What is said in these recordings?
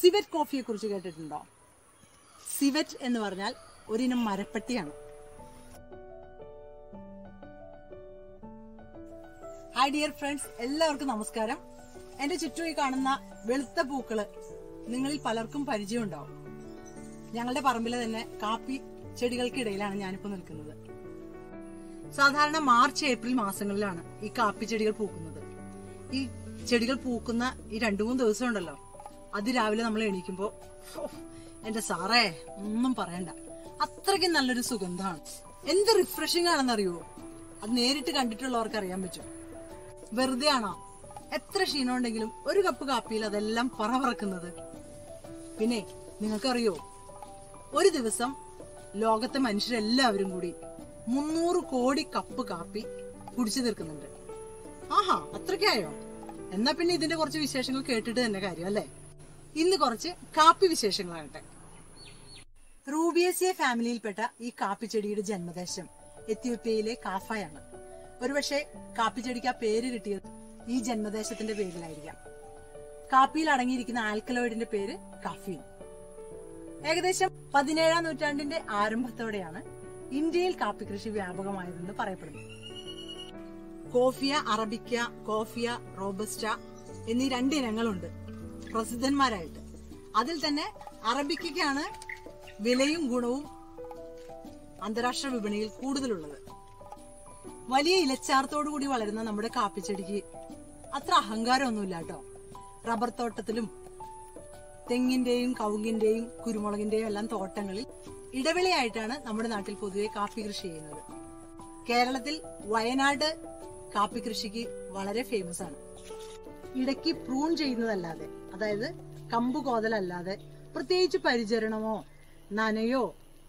civet കോഫിയെ കുറിച്ച് കേട്ടിട്ടുണ്ടോ civet എന്ന് പറഞ്ഞാൽ ഒരിനം മരപ്പട്ടിയാണ് ഹായ് ഡിയർ ഫ്രണ്ട്സ് എല്ലാവർക്കും നമസ്കാരം എന്റെ ചുറ്റും ഈ കാണുന്ന വെളുത്ത പൂക്കള് നിങ്ങളിൽ പലർക്കും പരിചയം ഉണ്ടാവും ഞങ്ങളുടെ പറമ്പിലെ തന്നെ കാപ്പി ചെടികൾക്കിടയിലാണ് ഞാനിപ്പോ നിൽക്കുന്നത് സാധാരണ മാർച്ച് ഏപ്രിൽ മാസങ്ങളിലാണ് ഈ കാപ്പി ചെടികൾ പൂക്കുന്നത് ഈ ചെടികൾ പൂക്കുന്ന ഈ രണ്ടു മൂന്ന് ദിവസം ഉണ്ടല്ലോ അതിരാവിലെ നമ്മൾ എണീക്കുമ്പോ ഹോ, എന്റെ സാറേ ഒന്നും പറയണ്ട അത്രയ്ക്കും നല്ലൊരു സുഗന്ധമാണ് എന്ത് റിഫ്രഷിംഗ് ആണെന്നറിയോ അത് നേരിട്ട് കണ്ടിട്ടുള്ളവർക്ക് അറിയാൻ പറ്റും വെറുതെ ആണോ എത്ര ക്ഷീണം ഉണ്ടെങ്കിലും ഒരു കപ്പ് കാപ്പിയിൽ അതെല്ലാം പറവറക്കുന്നത് പിന്നെ നിങ്ങൾക്കറിയോ ഒരു ദിവസം ലോകത്തെ മനുഷ്യരെല്ലാവരും കൂടി മുന്നൂറ് കോടി കപ്പ് കാപ്പി കുടിച്ചു തീർക്കുന്നുണ്ട് ആഹാ അത്രയ്ക്കായോ എന്നാ പിന്നെ ഇതിന്റെ കുറച്ച് വിശേഷങ്ങൾ കേട്ടിട്ട് തന്നെ കാര്യം അല്ലേ ഇന്ന് കുറച്ച് കാപ്പി വിശേഷങ്ങളാകട്ടെ റൂബിയസിയ ഫാമിലിയിൽപ്പെട്ട ഈ കാപ്പി ചെടിയുടെ ജന്മദേശം എത്യോപ്യയിലെ കാഫയാണ് ഒരുപക്ഷെ കാപ്പി ചെടിക്ക് ആ പേര് കിട്ടിയത് ഈ ജന്മദേശത്തിന്റെ പേരിലായിരിക്കാം കാപ്പിയിൽ അടങ്ങിയിരിക്കുന്ന ആൽക്കലോയിഡിന്റെ പേര് കാഫീൻ ഏകദേശം പതിനേഴാം നൂറ്റാണ്ടിന്റെ ആരംഭത്തോടെയാണ് ഇന്ത്യയിൽ കാപ്പി കൃഷി വ്യാപകമായതെന്ന് പറയപ്പെടുന്നു കോഫിയ അറബിക്ക കോഫിയ റോബസ്റ്റ എന്നീ രണ്ട് ഇനങ്ങളുണ്ട് പ്രസിദ്ധന്മാരായിട്ട് അതിൽ തന്നെ അറബിക്കയ്ക്കാണ് വിലയും ഗുണവും അന്താരാഷ്ട്ര വിപണിയിൽ കൂടുതലുള്ളത് വലിയ ഇലച്ചാർത്തോടു കൂടി വളരുന്ന നമ്മുടെ കാപ്പിച്ചെടിക്ക് അത്ര അഹങ്കാരമൊന്നുമില്ല കേട്ടോ റബ്ബർ തോട്ടത്തിലും തെങ്ങിന്റെയും കവുങ്ങിന്റെയും കുരുമുളകിന്റെയും എല്ലാം തോട്ടങ്ങളിൽ ഇടവിളയായിട്ടാണ് നമ്മുടെ നാട്ടിൽ പൊതുവെ കാപ്പി കൃഷി ചെയ്യുന്നത് കേരളത്തിൽ വയനാട് കാപ്പി കൃഷിക്ക് വളരെ ഫേമസ് ആണ് ഇടയ്ക്ക് പ്രൂൺ ചെയ്യുന്നതല്ലാതെ അതായത് കമ്പ് കോതലല്ലാതെ പ്രത്യേകിച്ച് പരിചരണമോ നനയോ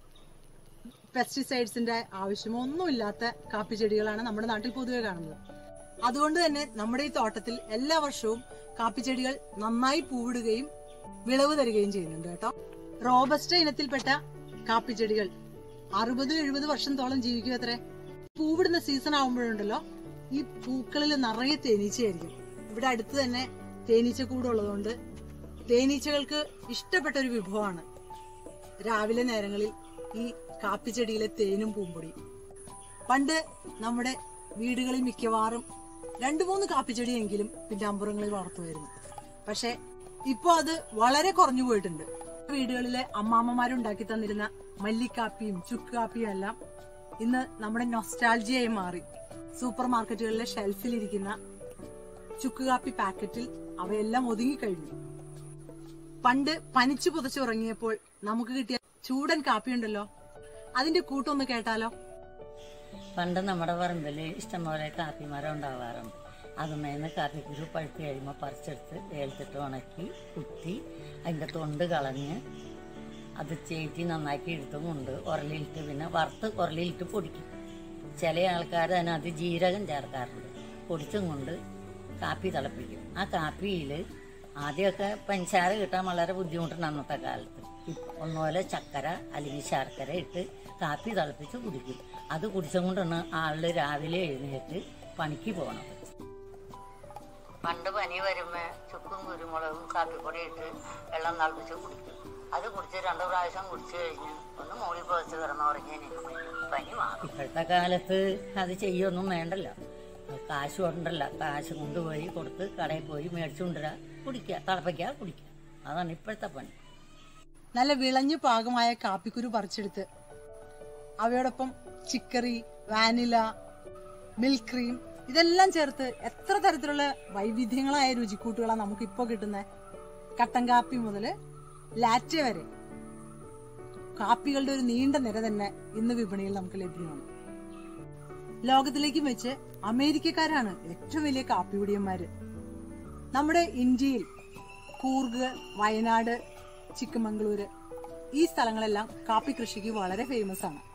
പെസ്റ്റിസൈഡ്സിന്റെ ആവശ്യമോ ഒന്നുമില്ലാത്ത കാപ്പി ചെടികളാണ് നമ്മുടെ നാട്ടിൽ പൊതുവെ കാണുന്നത് അതുകൊണ്ട് തന്നെ നമ്മുടെ ഈ തോട്ടത്തിൽ എല്ലാ വർഷവും കാപ്പി ചെടികൾ നന്നായി പൂവിടുകയും വിളവ് തരികയും ചെയ്യുന്നുണ്ട് കേട്ടോ റോബസ്റ്റ ഇനത്തിൽപ്പെട്ട കാപ്പി ചെടികൾ അറുപത് എഴുപത് വർഷത്തോളം ജീവിക്കും അത്രേ പൂവിടുന്ന സീസൺ ആവുമ്പോഴുണ്ടല്ലോ ഈ പൂക്കളിൽ നിറയെ തേനീച്ചയായിരിക്കും ഇവിടെ അടുത്ത് തന്നെ തേനീച്ചക്കൂട് ഉള്ളതുകൊണ്ട് തേനീച്ചകൾക്ക് ഇഷ്ടപ്പെട്ട ഒരു വിഭവമാണ് രാവിലെ നേരങ്ങളിൽ ഈ കാപ്പിച്ചെടിയിലെ തേനും പൂമ്പൊടിയും പണ്ട് നമ്മുടെ വീടുകളിൽ മിക്കവാറും രണ്ടു മൂന്ന് കാപ്പിച്ചെടിയെങ്കിലും പിന്നാമ്പുറങ്ങളിൽ വളർത്തുമായിരുന്നു പക്ഷെ ഇപ്പൊ അത് വളരെ കുറഞ്ഞു പോയിട്ടുണ്ട് വീടുകളിലെ അമ്മാമ്മമാരുണ്ടാക്കി തന്നിരുന്ന മല്ലിക്കാപ്പിയും ചുക്ക് കാപ്പിയും എല്ലാം ഇന്ന് നമ്മുടെ നൊസ്റ്റാൾജിയായി മാറി സൂപ്പർ മാർക്കറ്റുകളിലെ ഷെൽഫിലിരിക്കുന്ന ചുക്ക് കാപ്പി പാക്കറ്റിൽ അവയെല്ലാം ഒതുങ്ങിക്കഴിഞ്ഞു പണ്ട് പനിച്ചു പുതച്ചുറങ്ങിയപ്പോൾ നമുക്ക് കിട്ടിയ ചൂടൻ കാപ്പിയുണ്ടല്ലോ അതിന്റെ കൂട്ടൊന്ന് കേട്ടാലോ പണ്ട് നമ്മുടെ പറമ്പിൽ ഇഷ്ടംപോലെ കാപ്പിമരം ഉണ്ടാവാറുണ്ട് അതുമേന്ന് കാപ്പിക്കുരു പഴുത്ത് കഴിയുമ്പോൾ പറിച്ചെടുത്ത് വെയിലത്തിട്ട് ഉണക്കി കുത്തി അതിൻ്റെ തൊണ്ട് കളഞ്ഞ് അത് ചേറ്റി നന്നാക്കി എടുത്തും കൊണ്ട് ഉരലിലിട്ട് പിന്നെ വറുത്ത് ഉരലിലിട്ട് പൊടിക്കും ചില ആൾക്കാർ അതിനകത്ത് ജീരകം ചേർക്കാറുണ്ട് പൊടിച്ചും കൊണ്ട് കാപ്പി തിളപ്പിക്കും ആ കാപ്പിയിൽ ആദ്യമൊക്കെ പഞ്ചസാര കിട്ടാൻ വളരെ ബുദ്ധിമുട്ടുണ്ട് അന്നത്തെ കാലത്ത് ഇപ്പ- ഒന്നുപോലെ ചക്കര അല്ലെങ്കിൽ ശർക്കര ഇട്ട് കാപ്പി തിളപ്പിച്ച് കുടിക്കും അത് കുടിച്ചും കൊണ്ടാണ് ആള് രാവിലെ എഴുന്നേറ്റ് പണിക്ക് പോണത് പണ്ട് പനി വരുമ്പോൾ ചുക്കും കുരുമുളകും കാപ്പിപ്പൊടി ഇട്ട് വെള്ളം തിളപ്പിച്ച് കുടിക്കും അത് കുടിച്ച് രണ്ട് പ്രാവശ്യം കുടിച്ചു കഴിഞ്ഞ് ഒന്ന് മൂടി പുറത്ത് കിടന്നുറങ്ങിയതിന് പനി മാറും ഇപ്പോഴത്തെ കാലത്ത് അത് ചെയ്യൊന്നും വേണ്ടല്ലോ കാശ് കൊണ്ടല്ല കാശ് കൊണ്ടുപോയി കൊടുത്ത് കടയിൽ പോയി മേടിച്ചു കൊണ്ടുവരാ കുടിക്കുക തിളപ്പിക്കുക കുടിക്കുക അതാണ് ഇപ്പോഴത്തെ പണി നല്ല വിളഞ്ഞു പാകമായ കാപ്പിക്കുരു പറിച്ചെടുത്ത് അവയോടൊപ്പം ചിക്കറി വാനില മിൽക്ക് ക്രീം ഇതെല്ലാം ചേർത്ത് എത്ര തരത്തിലുള്ള വൈവിധ്യങ്ങളായ രുചിക്കൂട്ടുകളാണ് നമുക്ക് ഇപ്പൊ കിട്ടുന്നത് കട്ടൻ കാപ്പി മുതല് ലാറ്റെ വരെ കാപ്പികളുടെ ഒരു നീണ്ട നിര തന്നെ ഇന്ന് വിപണിയിൽ നമുക്ക് ലഭ്യമാണ് ലോകത്തിലേക്കും വെച്ച് അമേരിക്കക്കാരാണ് ഏറ്റവും വലിയ കാപ്പി കുടിയന്മാര് നമ്മുടെ ഇന്ത്യയിൽ കൂർഗ് വയനാട് ചിക്കമംഗളൂര് ഈ സ്ഥലങ്ങളെല്ലാം കാപ്പി കൃഷിക്ക് വളരെ ഫേമസ് ആണ്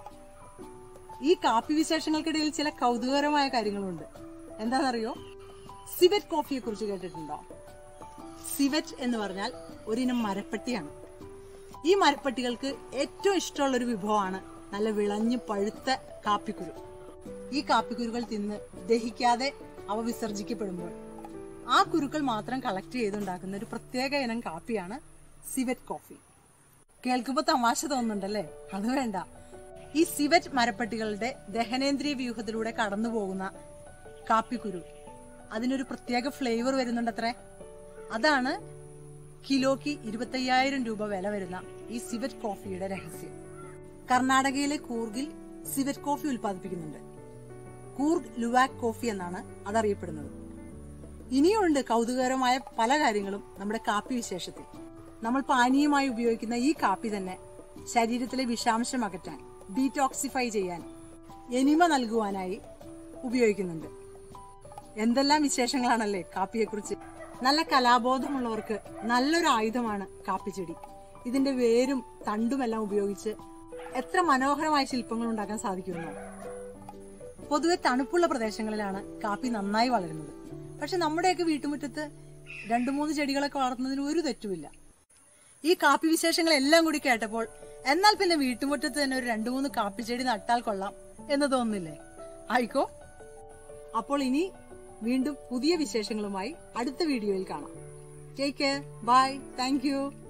ഈ കാപ്പി വിശേഷങ്ങൾക്കിടയിൽ ചില കൗതുകകരമായ കാര്യങ്ങളുണ്ട് എന്താണെന്നറിയോ സിവറ്റ് കോഫിയെ കുറിച്ച് കേട്ടിട്ടുണ്ടോ സിവറ്റ് എന്ന് പറഞ്ഞാൽ ഒരിനം മരപ്പട്ടിയാണ് ഈ മരപ്പട്ടികൾക്ക് ഏറ്റവും ഇഷ്ടമുള്ള ഒരു വിഭവമാണ് നല്ല വിളഞ്ഞ് പഴുത്ത കാപ്പിക്കുരു ഈ കാപ്പിക്കുരുകൾ തിന്ന് ദഹിക്കാതെ അവ വിസർജിക്കപ്പെടുമ്പോൾ ആ കുരുക്കൾ മാത്രം കളക്ട് ചെയ്തുണ്ടാക്കുന്ന ഒരു പ്രത്യേക ഇനം കാപ്പിയാണ് സിവറ്റ് കോഫി കേൾക്കുമ്പോൾ തമാശ തോന്നുന്നുണ്ടല്ലേ അത് വേണ്ട ഈ സിവറ്റ് മരപ്പട്ടികളുടെ ദഹനേന്ദ്രിയ വ്യൂഹത്തിലൂടെ കടന്നു പോകുന്ന കാപ്പിക്കുരു അതിനൊരു പ്രത്യേക ഫ്ലേവർ വരുന്നുണ്ടത്രേ അതാണ് കിലോയ്ക്ക് ഇരുപത്തയ്യായിരം രൂപ വില വരുന്ന ഈ സിവറ്റ് കോഫിയുടെ രഹസ്യം കർണാടകയിലെ കൂർഗിൽ സിവറ്റ് കോഫി ഉൽപ്പാദിപ്പിക്കുന്നുണ്ട് കൂർഗ് ലുവാക് കോഫി എന്നാണ് അതറിയപ്പെടുന്നത് ഇനിയുണ്ട് കൗതുകകരമായ പല കാര്യങ്ങളും നമ്മുടെ കാപ്പി വിശേഷത്തിൽ നമ്മൾ പാനീയമായി ഉപയോഗിക്കുന്ന ഈ കാപ്പി തന്നെ ശരീരത്തിലെ വിഷാംശം അകറ്റാൻ ഡീടോക്സിഫൈ ചെയ്യാൻ എനിമ നൽകുവാനായി ഉപയോഗിക്കുന്നുണ്ട് എന്തെല്ലാം വിശേഷങ്ങളാണല്ലേ കാപ്പിയെക്കുറിച്ച് നല്ല കലാബോധമുള്ളവർക്ക് നല്ലൊരു ആയുധമാണ് കാപ്പിച്ചെടി ഇതിന്റെ വേരും തണ്ടുമെല്ലാം ഉപയോഗിച്ച് എത്ര മനോഹരമായ ശില്പങ്ങൾ ഉണ്ടാക്കാൻ സാധിക്കുന്നു പൊതുവെ തണുപ്പുള്ള പ്രദേശങ്ങളിലാണ് കാപ്പി നന്നായി വളരുന്നത് പക്ഷെ നമ്മുടെയൊക്കെ വീട്ടുമുറ്റത്ത് രണ്ടു മൂന്ന് ചെടികളൊക്കെ വളർത്തുന്നതിന് ഒരു തെറ്റുമില്ല ഈ കാപ്പി വിശേഷങ്ങളെല്ലാം കൂടി കേട്ടപ്പോൾ എന്നാൽ പിന്നെ വീട്ടുമുറ്റത്ത് തന്നെ ഒരു രണ്ടു മൂന്ന് കാപ്പി ചെടി നട്ടാൽ കൊള്ളാം എന്ന് തോന്നുന്നില്ലേ ആയിക്കോ അപ്പോൾ ഇനി വീണ്ടും പുതിയ വിശേഷങ്ങളുമായി അടുത്ത വീഡിയോയിൽ കാണാം take care bye thank U